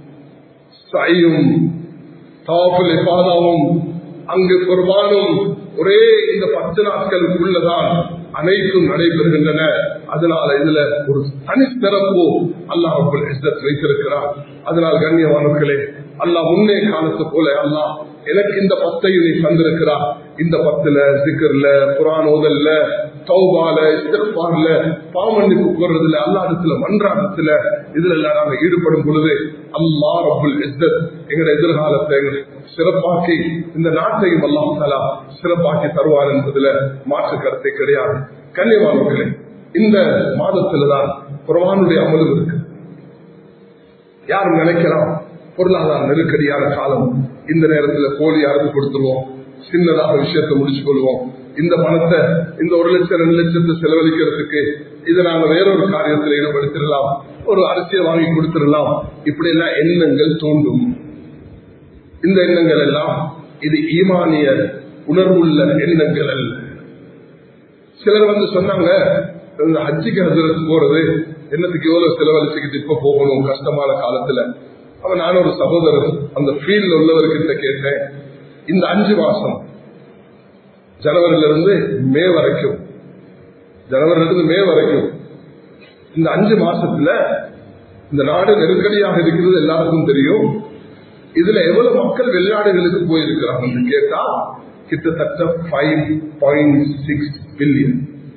சையும் தவாஃபுல் இபாதாவும் அங்கு குர்பானும் ஒரே இந்த பத்து நாட்களுக்குள்ளதான் அனைத்தும் நடைபெறுகின்றன அதனால இதுல ஒரு தனிச்சிறப்பு அல்லாஹ் ரப்பல் இஸ்ஸத் வைத்திருக்கிறார் அதனால் கண்ணியமானவர்களே அல்லாஹ் முன்னே காலத்து போல அல்லாஹ் எனக்கு இந்த பத்தையும் நீ தந்திருக்கிறார் இந்த பத்துல சிக்கர்ல குரான் ஓதல்ல தௌபால இஸ்திஃபார்ல பாவமன்னிப்பு கோர்றதுல அல்லாஹ்விடத்துல மன்றாடத்துல இதுல எல்லாம் நாங்க ஈடுபடும் பொழுது அல்லாஹ் ரப்புல் இஸ்ஸத் எங்களோட எதிர்காலத்தை எங்களை சிறப்பாக்கி இந்த நாட்டையும் அல்லாஹ் தலா சிறப்பாக்கி தருவார் என்பதுல மாற்று கருத்தை கிடையாது கண்ணியமானவர்களே இந்த மாதத்துலதான் குர்ஆனுடைய அமலும் இருக்கு யாரும் நினைக்கலாம் பொருளாதார நெருக்கடியான காலம் இந்த நேரத்துல கோழி அறுத்து கொடுத்துருவோம் சின்னதாக விஷயத்தை முடிச்சு கொள்வோம் இந்த பணத்தை இந்த ஒரு லட்சம் ரெண்டு லட்சத்தை செலவழிக்கிறதுக்கு இதை நாங்க வேறொரு காரியத்தில் ஈடுபடுத்திடலாம் ஒரு அரிசியை வாங்கி கொடுத்துடலாம் இப்படி எல்லாம் எண்ணங்கள் தோன்றும் இந்த எண்ணங்கள் எல்லாம் இது ஈமானிய உணர்வுள்ள எண்ணங்கள் அல்ல சிலர் வந்து சொன்னாங்க இந்த ஹஜ்ஜிக்கு ஹசரத் போறது என்னத்துக்கு எவ்வளவு செலவழிச்சுக்கிட்டு இப்ப போகணும் கஷ்டமான காலத்துல அவன் நான் ஒரு சகோதரர் அந்த ஃபீல்ட்ல உள்ளவர்கிட்ட கேட்டேன் இந்த அஞ்சு மாசம் ஜனவரில இருந்து மே வரைக்கும் ஜனவரில இருந்து மே வரைக்கும் இந்த அஞ்சு மாசத்துல இந்த நாடு நெருக்கடியாக இருக்கிறது எல்லாருக்கும் தெரியும் இதுல எவ்வளவு மக்கள் வெளிநாடுகளுக்கு போயிருக்கிறாங்க கேட்டா கிட்டத்தட்ட ஃபைவ் பாயிண்ட் சிக்ஸ் பில்லியன்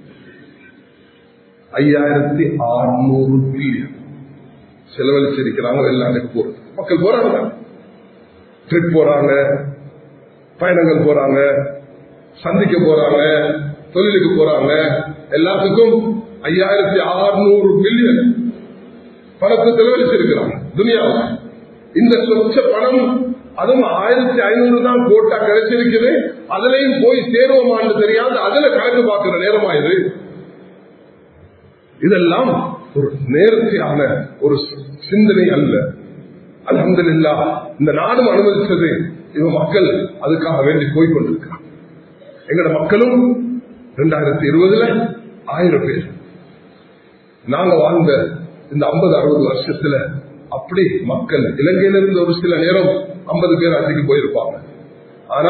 ஐயாயிரத்தி அறுநூறு பில்லியன் செலவழிச்சிருக்கிறாங்க வெளிநாட்டுக்கு போறது மக்கள் போறாங்க ட்ரிப் போறாங்க பயணங்கள் போறாங்க சந்திக்க போறாங்க தொழிலுக்கு போறாங்க எல்லாத்துக்கும் ஐயாயிரத்தி அறுநூறு பில்லியன் பணத்தை செலவழிச்சிருக்கிறாங்க துனியாவில் இந்த சொச்ச பணம் அதுவும் ஆயிரத்தி ஐநூறு தான் கோட்டா கிடைச்சிருக்குது அதுலயும் போய் சேருவோமான்னு தெரியாது அதுல கணக்கு பார்க்கிற நேரமா இது இதெல்லாம் ஒரு நேர்த்தியான ஒரு சிந்தனை அல்ல அலமதுல்லா இந்த நாடும் அனுமதிச்சது இவ மக்கள் அதுக்காக வேண்டி போய் கொண்டிருக்கிறார் எங்கட மக்களும் இரண்டாயிரத்தி இருபதுல ஆயிரம் பேர் நாங்க வாழ்ந்த இந்த ஐம்பது அறுபது வருஷத்துல அப்படி மக்கள் இலங்கையிலிருந்து ஒரு சில நேரம் ஐம்பது பேர் அன்றைக்கு போயிருப்பாங்க ஆனா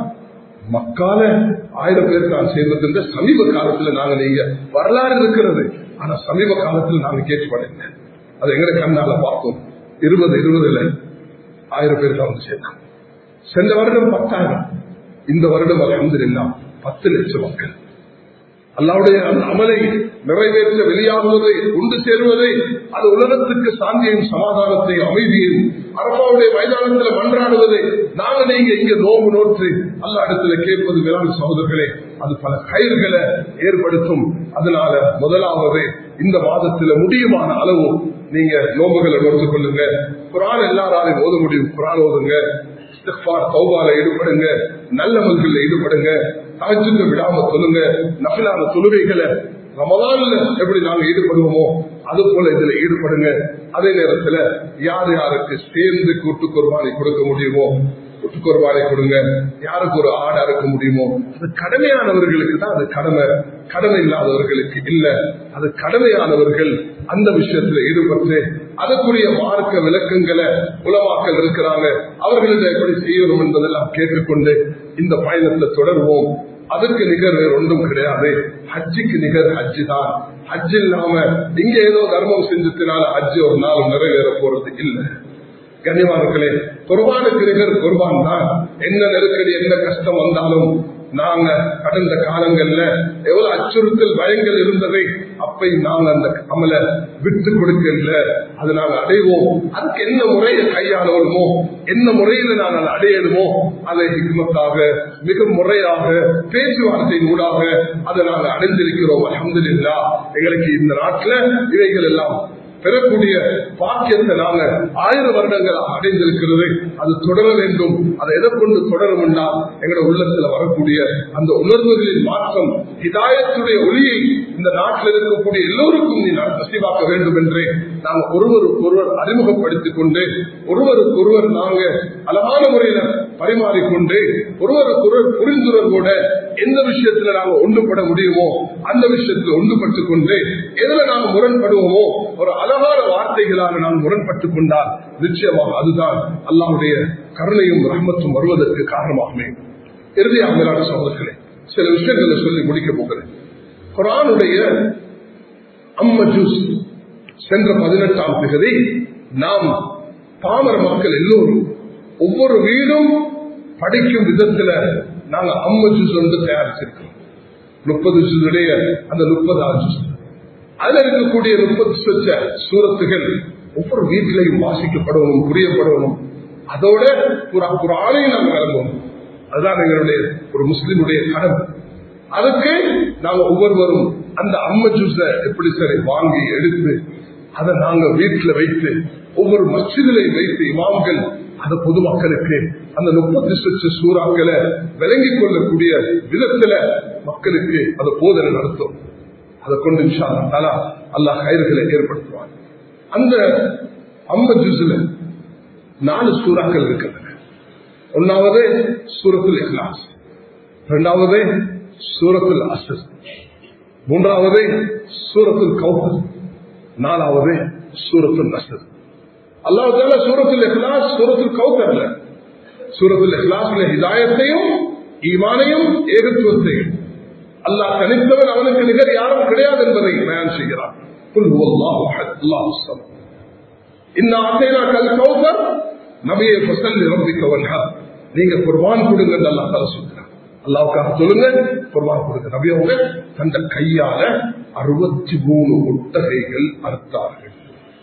மக்கால ஆயிரம் பேர் நான் சேர்ந்தது சமீப காலத்துல நாங்க நீங்க வரலாறு இருக்கிறது ஆனா சமீப காலத்தில் நாங்க கேட்கப்படல அது எங்க கண்ணால பார்த்தோம் இருபது இருபதுல ஆயிரம் பேர் தான் வந்து சேர்ந்தோம் சென்ற வருடம் பத்தாயிரம் இந்த வருடம் அலமது பத்து லட்சம் மக்கள் அல்லாவுடைய அந்த அமலை நிறைவேற்ற வெளியாகுவதை கொண்டு சேருவதை அது உலகத்துக்கு சாந்தியையும் சமாதானத்தையும் அமைதியையும் அரபாவுடைய மைதானத்தில் மன்றாடுவதை நாங்க நீங்க இங்க நோம்பு நோற்று அல்ல இடத்துல கேட்பது வேளாண் சகோதரர்களே அது பல கயிர்களை ஏற்படுத்தும் அதனால முதலாவது இந்த மாதத்துல முடியுமான அளவு நீங்க நோம்புகளை நோட்டுக் கொள்ளுங்க குரான் எல்லாராலையும் ஓத முடியும் குரான் ஓதுங்க தௌபால ஈடுபடுங்க நல்ல மல்கள் ஈடுபடுங்க தாஜுக்கு விடாம சொல்லுங்க நபிலான தொழுகைகளை ரமதான்ல எப்படி நாங்க ஈடுபடுவோமோ அது போல இதுல ஈடுபடுங்க அதே நேரத்துல யார் யாருக்கு சேர்ந்து கூட்டு குர்பானை கொடுக்க முடியுமோ கூட்டு குர்பானை கொடுங்க யாருக்கு ஒரு ஆடு அறுக்க முடியுமோ அது கடமையானவர்களுக்கு தான் அது கடமை கடமை இல்லாதவர்களுக்கு இல்ல அது கடமையானவர்கள் அந்த விஷயத்துல ஈடுபட்டு அதற்குரிய மார்க்க விளக்கங்களை உலமாக்கல் இருக்கிறாங்க அவர்களிடம் எப்படி செய்யணும் என்பதெல்லாம் கேட்டுக்கொண்டு இந்த பயணத்தை தொடர்வோம் அதுக்கு நிகர் வேறு ஒன்றும் கிடையாது ஹஜ்ஜுக்கு நிகர் ஹஜ்ஜு தான் ஹஜ் இல்லாம இங்க ஏதோ தர்மம் செஞ்சதுனால ஹஜ்ஜு ஒரு நாள் நிறைவேற போறது இல்லை கனிவான்களே குர்பானுக்கு நிகர் குர்பான் தான் என்ன நெருக்கடி என்ன கஷ்டம் வந்தாலும் நாங்க கடந்த காலங்கள்ல எவ்வளவு அச்சுறுத்தல் பயங்கள் இருந்ததை அப்பை நாங்க அந்த அமல விட்டு கொடுக்கல அது நாங்க அடைவோம் அதுக்கு என்ன முறையை கையாளணுமோ என்ன முறையில நாங்கள் அடையணுமோ அதை ஹிக்மத்தாக மிக முறையாக பேச்சுவார்த்தையின் ஊடாக அதை நாங்கள் அடைந்திருக்கிறோம் அஹமதுல்லா எங்களுக்கு இந்த நாட்டுல இவைகள் எல்லாம் பெறக்கூடிய பாக்கியத்தை நாங்க ஆயிரம் வருடங்கள் அடைந்திருக்கிறது அது தொடர வேண்டும் அதை எதை கொண்டு தொடரும் என்றால் எங்களோட உள்ளத்துல வரக்கூடிய அந்த உணர்வுகளின் மாற்றம் ஹிதாயத்துடைய ஒளியை இந்த நாட்டில் இருக்கக்கூடிய எல்லோருக்கும் நீ நசிவாக்க வேண்டும் என்று நாங்கள் ஒருவருக்கு ஒருவர் அறிமுகப்படுத்திக் கொண்டு ஒருவருக்கு ஒருவர் நாங்க அழகான முறையில பரிமாறிக்கொண்டு ஒருவருக்கு ஒருவர் புரிந்துணர்வோட எந்த விஷயத்துல நாங்க ஒன்றுபட முடியுமோ அந்த விஷயத்துல ஒன்றுபட்டுக் கொண்டு எதுல நாங்க முரண்படுவோமோ ஒரு அழகான வார்த்தைகளாக நாம் முரண்பட்டுக் கொண்டால் நிச்சயமாக அதுதான் அல்லாவுடைய கருணையும் ரஹமத்தும் வருவதற்கு காரணமாகுமே இறுதியாக மேலான சகோதரர்களே சில விஷயங்களை சொல்லி முடிக்க போகிறேன் குரானுடைய அம்ம ஜூஸ் சென்ற பதினெட்டாம் திகதி நாம் பாமர மக்கள் எல்லோரும் ஒவ்வொரு வீடும் படிக்கும் விதத்துல நாங்க அம்ம ஜூஸ் வந்து தயாரிச்சிருக்கோம் முப்பது ஜூஸுடைய அந்த முப்பதாவது ஜூஸ் அதுல இருக்கக்கூடிய முப்பது சொச்ச சூரத்துகள் ஒவ்வொரு வீட்டிலையும் வாசிக்கப்படணும் புரியப்படணும் அதோட ஒரு குரானையும் நாம் வழங்குவோம் அதுதான் எங்களுடைய ஒரு முஸ்லிமுடைய கடமை அதுக்கு நாங்க ஒவ்வொருவரும் அந்த அம்ம ஜூஸ எப்படி சரி வாங்கி எடுத்து அதை நாங்க வீட்டுல வைத்து ஒவ்வொரு மசிதிலையும் வைத்து இமாம்கள் அந்த பொதுமக்களுக்கு அந்த முப்பத்தி சொச்ச சூறாக்களை விளங்கிக் கொள்ளக்கூடிய விதத்துல மக்களுக்கு அதை போதனை நடத்தும் அதை கொண்டு இன்ஷா தலா அல்லாஹ் கயிறுகளை ஏற்படுத்துவார் அந்த அம்ப ஜூஸ்ல நாலு சூறாக்கள் இருக்கின்றன ஒன்னாவது சூரத்துல் இஹ்லாஸ் இரண்டாவது சூரத்துல் அசர் மூன்றாவது சூரத்துல் கௌசர் நாலாவது சூரத்துல் நசர் அல்லாஹால சூரத்துல் இஹ்லாஸ் சூரத்துல் கௌசர்ல சூரத்துல் இஹ்லாஸ்ல ஹிதாயத்தையும் ஈமானையும் ஏகத்துவத்தையும் அல்லாஹ் தனித்தவன் அவனுக்கு நிகர் யாரும் கிடையாது என்பதை பயன் செய்கிறான் قل هو الله احد الله الصمد ان اعطيناك الكوثر நபியே ஃபஸல்லி ரப்பிக வன்ஹர் நீங்க குர்பான் கொடுங்க அல்லாஹ் தஆலா சொல்றான் அல்லாஹ்வுக்காக சொல்லுங்க குர்பான் கொடுங்க நபி அவங்க தந்த கையால அறுபத்தி மூணு ஒட்டகைகள் அறுத்தார்கள்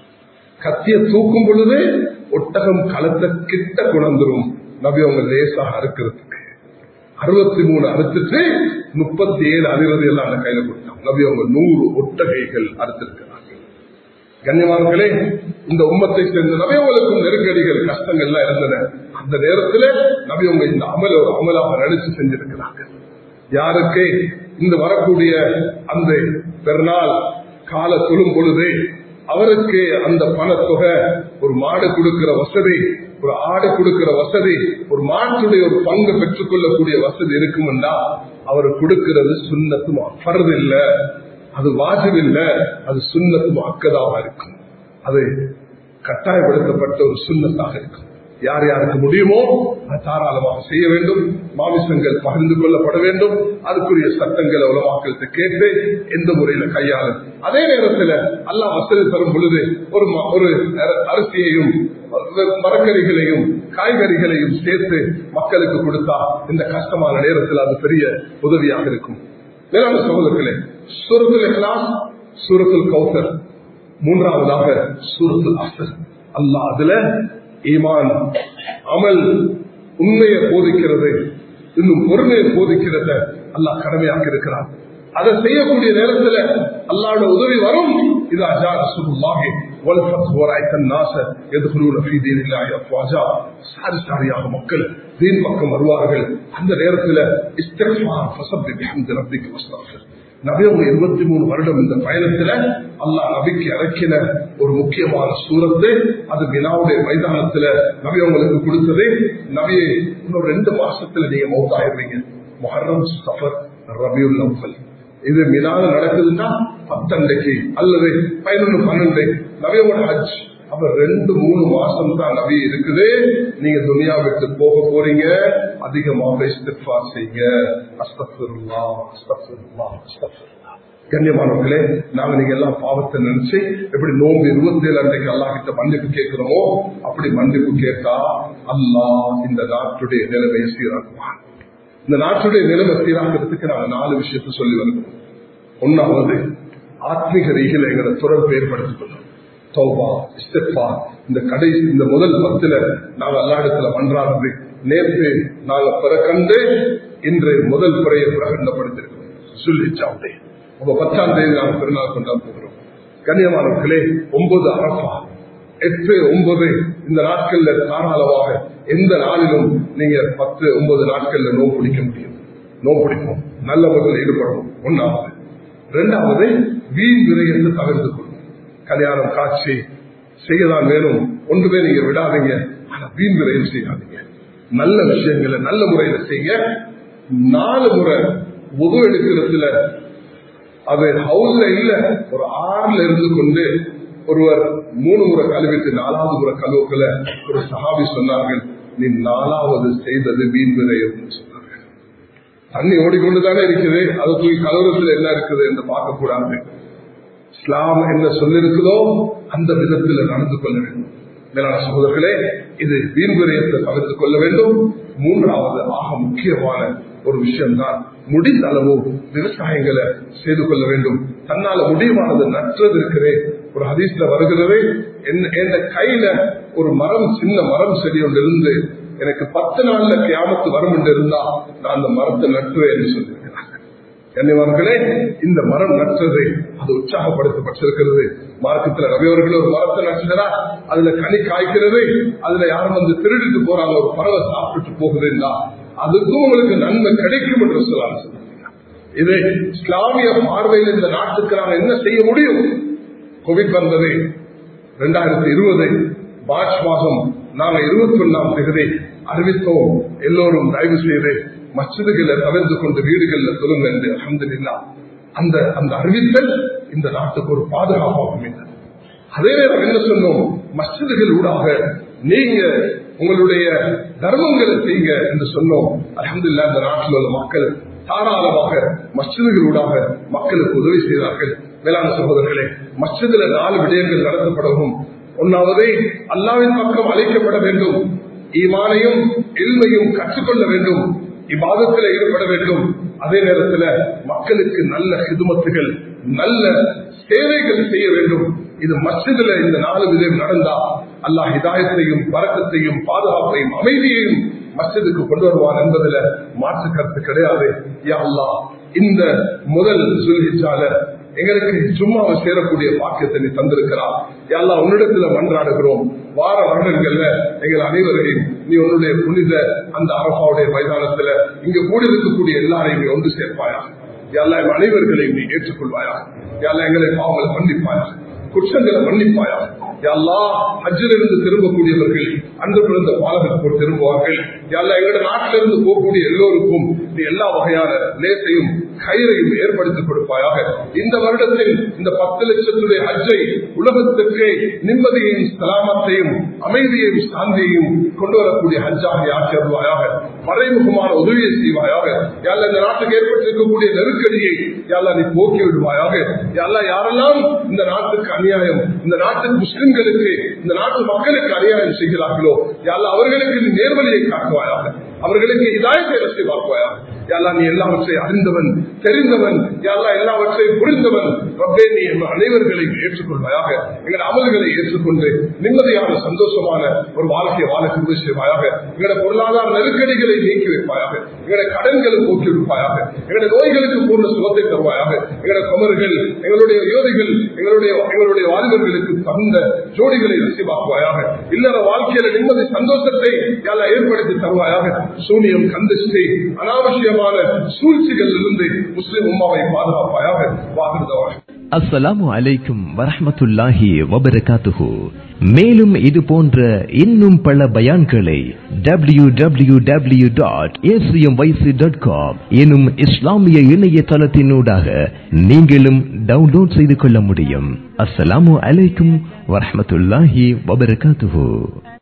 கத்திய தூக்கும் பொழுது ஒட்டகம் களத்தை கிட்ட குணந்துரும் நபி அவங்க லேசாக அறுக்கிறதுக்கு அறுபத்தி மூணு அறுத்துட்டு முப்பத்தி ஏழு அறுபது எல்லாம் அந்த கையில கொடுத்தாங்க நபி அவங்க நூறு ஒட்டகைகள் அறுத்திருக்கிறார்கள் கண்ணியமானங்களே இந்த உம்மத்தை சேர்ந்த நபியவங்களுக்கும் நெருக்கடிகள் கஷ்டங்கள்லாம் இருந்தன அந்த நேரத்துல நபியவங்க இந்த அமல ஒரு அமலாக நடிச்சு செஞ்சிருக்கிறாங்க யாருக்கு இந்த வரக்கூடிய அந்த பெருநாள் கால தொழும் பொழுது அவருக்கு அந்த பணத்தொகை ஒரு மாடு கொடுக்கிற வசதி ஒரு ஆடு கொடுக்கிற வசதி ஒரு மாட்டுடைய ஒரு பங்கு பெற்றுக்கொள்ளக்கூடிய வசதி இருக்கும்னா அவர் கொடுக்கிறது சுண்ணத்தும் ஃபர்து இல்ல அது வாஜிப் இல்ல அது சுண்ணத்தும் அக்கதாக இருக்கும் அது கட்டாயப்படுத்தப்பட்ட ஒரு சுண்ணத்தாக இருக்கும் யார் யாருக்கு முடியுமோ அது தாராளமாக செய்ய வேண்டும் மாமிசங்கள் பகிர்ந்து கொள்ளப்பட வேண்டும் அதுக்குரிய சட்டங்களை உலமாக்கள்கிட்ட கேட்டு எந்த முறையில கையாளும் அதே நேரத்தில் அல்லாஹ் வசதி தரும் பொழுது ஒரு ம- ஒரு அர- அரிசியையும் மரக்கறிகளையும் காய்கறிகளையும் சேர்த்து மக்களுக்கு கொடுத்தா இந்த கஷ்டமான நேரத்தில் அது பெரிய உதவியாக இருக்கும் மேலான சகோதரர்களே சூரத்துல் இஹ்லாஸ் சூரத்துல் கௌசர் மூன்றாவதாக சூரத்துல் அசர் அல்லாஹ் அதுல ஈமான் அமல் உண்மையை போதிக்கிறது இன்னும் பொறுமையை போதிக்கிறத அல்லாஹ் கடமையாக இருக்கிறான் அதை செய்யக்கூடிய நேரத்தில் அல்லாஹ்வோட உதவி வரும் இது அஜா ரசூலுல்லாஹி வல் ஃபத்ஹு வரைத்த الناس يدخلون في دين الله افواجا சாரி சாரியாக மக்கள் தீன் பக்கம் வருவார்கள் அந்த நேரத்தில் இஸ்திக்ஃபார் ஃபஸப்பி பிஹம்தி ரப்பிக வஸ்தக்ஃபிர் நபி அவங்க இருபத்தி மூணு வருடம் இந்த பயணத்துல அல்லாஹ் நபிக்கு இறக்கின ஒரு முக்கியமான சூரத்து அது வினாவுடைய மைதானத்துல நபி அவங்களுக்கு கொடுத்தது நபி இன்னும் ரெண்டு மாசத்துல நீங்க மௌத்தாயிருவீங்க மொஹர்ரம் சஃபர் ரபியுல் அவ்வல் இது மினால நடக்குதுன்னா பத்தண்டைக்கு அல்லது பதினொன்று பன்னெண்டு நபியோட ஹஜ் அப்ப ரெண்டு மூணு மாசம் தான் நபி இருக்குது நீங்க துனியா விட்டு போக போறீங்க அதிகமாக இஸ்திஃபார் செய்யுங்க அஸ்தஃபிருல்லா அஸ்தஃபிருல்லா அஸ்தஃபிருல்லா கண்ணியமானவர்களே நாங்க நீங்க எல்லாம் பாவத்தை நினைச்சு எப்படி நோம்பு இருபத்தி ஏழு அன்றைக்கு அல்லாஹ் கிட்ட மன்னிப்பு கேட்கிறோமோ அப்படி மன்னிப்பு கேட்டா அல்லாஹ் இந்த நாட்டுடைய நிலைமையை சீராக்குவான் இந்த நாட்டுடைய நிலைமை சீராக்கிறதுக்கு நாங்க நாலு விஷயத்தை சொல்லி வருகிறோம் ஒன்னாவது ஆத்மீக ரீதியில் எங்களை தொடர்பு ஏற்படுத்திக் கொள்ளும் தௌபா இஸ்திஃபா இந்த கடைசி இந்த முதல் பத்துல நாங்க எல்லா இடத்துல மன்றாடுறது நேற்று நாங்க பிறக்கண்டு இன்று முதல் பிறையை பிரகடனப்படுத்திருக்கிறோம் சுல்லிச்சாவுடைய உங்க பத்தாம் தேதி நாங்க பெருநாள் கொண்டாட போகிறோம் கன்னியமானவர்களே ஒன்பது அரபா எட்டு ஒன்பது இந்த நாட்கள்ல தாராளமாக எந்த நாளிலும் நீங்க பத்து ஒன்பது நாட்கள்ல நோவு பிடிக்க முடியும் நோவு பிடிப்போம் நல்ல முறையில் ஈடுபடணும் ஒன்னாவது இரண்டாவது வீண் விரயத்தை தவிர்த்து கொள்ளும் கல்யாணம் காட்சி செய்யதான் வேணும் ஒன்றுமே நீங்க விடாதீங்க ஆனா வீண் விரயம் செய்யாதீங்க நல்ல விஷயங்களை நல்ல முறையில செய்ய நாலு முறை உது எடுக்கிறதுல அது ஹவுஸ்ல இல்ல ஒரு ஆறுல இருந்து கொண்டு ஒருவர் மூணு முறை கழுவிட்டு நாலாவது முறை கழுவுக்கல ஒரு சஹாபி சொன்னார்கள் நீ நாலாவது செய்தது வீண் விரயம் சொன்னார்கள் தண்ணி ஓடிக்கொண்டுதானே இருக்குது அதுக்கு கலவரத்தில் என்ன இருக்குது என்று பார்க்க கூடாது இஸ்லாம் என்ன சொல்லிருக்குதோ அந்த விதத்தில் நடந்து கொள்ள வேண்டும் மேலான சகோதரர்களே இது வீண்விரயத்தை தவிர்த்துக் கொள்ள வேண்டும் மூன்றாவது ஆக முக்கியமான ஒரு விஷயம்தான் முடிந்த அளவு விவசாயங்களை செய்து கொள்ள வேண்டும் தன்னால முடிவானது நற்றது இருக்கிறே ஒரு ஹதீஸ்ல வருகிறது என் கையில ஒரு மரம் சின்ன மரம் செடி ஒன்று இருந்து எனக்கு பத்து நாள்ல கியாமத்து வரும் என்று இருந்தா நான் அந்த மரத்தை நட்டுவேன் என்று சொல்லியிருக்கிறாங்க கண்ணியவான்களே இந்த மரம் நட்டது அது உற்சாகப்படுத்தப்பட்டிருக்கிறது மார்க்கத்துல ரவியவர்கள் ஒரு மரத்தை நட்டுகிறா அதுல கனி காய்க்கிறது அதுல யாரும் வந்து திருடிட்டு போறாங்க ஒரு பறவை சாப்பிட்டு போகுதுன்னா அதுக்கும் உங்களுக்கு நன்மை கிடைக்கும் என்று சொல்லலாம் இது இஸ்லாமிய பார்வையில் இந்த நாட்டுக்கு நாங்கள் என்ன செய்ய முடியும் கோவிட் வந்தது இரண்டாயிரத்தி இருபது மார்ச் மாதம் நாங்கள் இருபத்தி ஒன்னாம் தேதி அறிவித்தோம் எல்லோரும் தயவு செய்து மசிதுகளை தவிர்த்து கொண்டு வீடுகளில் சொல்லுங்க என்று அஹமதுல்லா அந்த அந்த அறிவித்தல் இந்த நாட்டுக்கு ஒரு பாதுகாப்பாக அமைந்தது அதே நேரம் என்ன சொன்னோம் மசிதுகள் ஊடாக நீங்க உங்களுடைய தர்மங்களை செய்யுங்க என்று சொன்னோம் அலமதுல்லா இந்த நாட்டில் உள்ள மக்கள் தாராளமாக மசிதுகளூடாக மக்களுக்கு உதவி செய்தார்கள் வேளாண் சகோதரர்களே மசிதில நாலு விடயங்கள் நடத்தப்படவும் ஒன்னாவது அல்லாவின் பக்கம் அழைக்கப்பட வேண்டும் ஈமானையும் எல்மையும் கற்றுக்கொள்ள வேண்டும் இவ்வாதத்தில் ஈடுபட வேண்டும் அதே நேரத்தில் மக்களுக்கு நல்ல ஹிதுமத்துகள் நல்ல சேவைகள் செய்ய வேண்டும் இது மசிதில இந்த நாலு விதம் நடந்தா அல்லாஹ் ஹிதாயத்தையும் பறக்கத்தையும் பாதுகாப்பையும் அமைதியையும் மசிதுக்கு கொண்டு வருவான் என்பதுல மாற்று கருத்து கிடையாது யா அல்லா இந்த முதல் சொல்லிச்சால எங்களுக்கு சும்மாவை சேரக்கூடிய பாக்கியத்தை நீ தந்திருக்கிறார் எல்லாம் உன்னிடத்துல மன்றாடுகிறோம் வார வருடங்கள்ல எங்கள் அனைவரையும் நீ உன்னுடைய புனித அந்த அரபாவுடைய மைதானத்துல இங்க கூடி இருக்கக்கூடிய எல்லாரையும் நீ ஒன்று சேர்ப்பாயா எல்லாம் அனைவர்களையும் நீ ஏற்றுக்கொள்வாயா எல்லாம் எங்களை பாவங்களை மன்னிப்பாயா குற்றங்களை மன்னிப்பாயா எல்லா ஹஜ்ஜிலிருந்து திரும்பக்கூடியவர்கள் அன்று பிறந்த பாலகர் போல் திரும்புவார்கள் எல்லா எங்களோட நாட்டிலிருந்து போகக்கூடிய எல்லோருக்கும் நீ எல்லா வகையான லேசையும் கயிறையும் ஏற்படுத்தி கொடுப்பாயாக இந்த வருடத்தில் இந்த பத்து லட்சத்துடைய ஹஜ்ஜை உலகத்திற்கு நிம்மதியையும் சலாமத்தையும் அமைதியையும் சாந்தியையும் கொண்டு வரக்கூடிய ஹஜ்ஜாக ஆக்கி வருவாயாக மறைமுகமான உதவியை செய்வாயாக யாழ்ல இந்த நாட்டுக்கு ஏற்பட்டிருக்கக்கூடிய நெருக்கடியை யாழ்லா நீ போக்கி விடுவாயாக யாழ்லா யாரெல்லாம் இந்த நாட்டுக்கு அநியாயம் இந்த நாட்டு முஸ்லிம்களுக்கு இந்த நாட்டு மக்களுக்கு அநியாயம் செய்கிறார்களோ யாழ்லா அவர்களுக்கு நீ நேர்வழியை காட்டுவாயாக அவர்களுக்கு இதாயத்தை ரசி பார்ப்பாயாக யாழ்லா நீ எல்லாவற்றையும் அறிந்தவன் தெரிந்தவன் யாழ்லா எல்லாவற்றையும் புரிந்தவன் ரப்பே நீ அனைவர்களையும் ஏற்றுக்கொள்வாயாக எங்கள் அமல்களை ஏற்றுக்கொண்டு நிம்மதியான சந்தோஷமான ஒரு வாழ்க்கையை வாழ கிருபை செய்வாயாக எங்களோட பொருளாதார நெருக்கடிகளை நீக்கி வைப்பாயாக எங்களோட கடன்களை போக்கி வைப்பாயாக எங்களுடைய நோய்களுக்கு பூர்ண சுகத்தை தருவாயாக எங்களோட குமர்கள் எங்களுடைய யோதிகள் எங்களுடைய எங்களுடைய வாலிபர்களுக்கு தந்த ஜோடிகளை ரசிவாக்குவாயாக இல்லற வாழ்க்கையில நிம்மதி சந்தோஷத்தை யாரா ஏற்படுத்தி தருவாயாக சூனியம் கந்திஷ்டி அனாவசியமான சூழ்ச்சிகள் இருந்து முஸ்லிம் உமாவை பாதுகாப்பாயாக வாக்குறுதவாக அஸ்ஸலாமு அலைக்கும் வரஹமத்துல்லாஹி வபரகாத்துஹு மேலும் இது போன்ற இன்னும் பல பயான்களை W W W dot dot com எனும் இஸ்லாமிய இணையதளத்தினூடாக நீங்களும் டவுன்லோட் செய்து கொள்ள முடியும் அஸ்ஸலாமு அலைக்கும் வரஹமத்துல்லாஹி வபரகாத்துஹு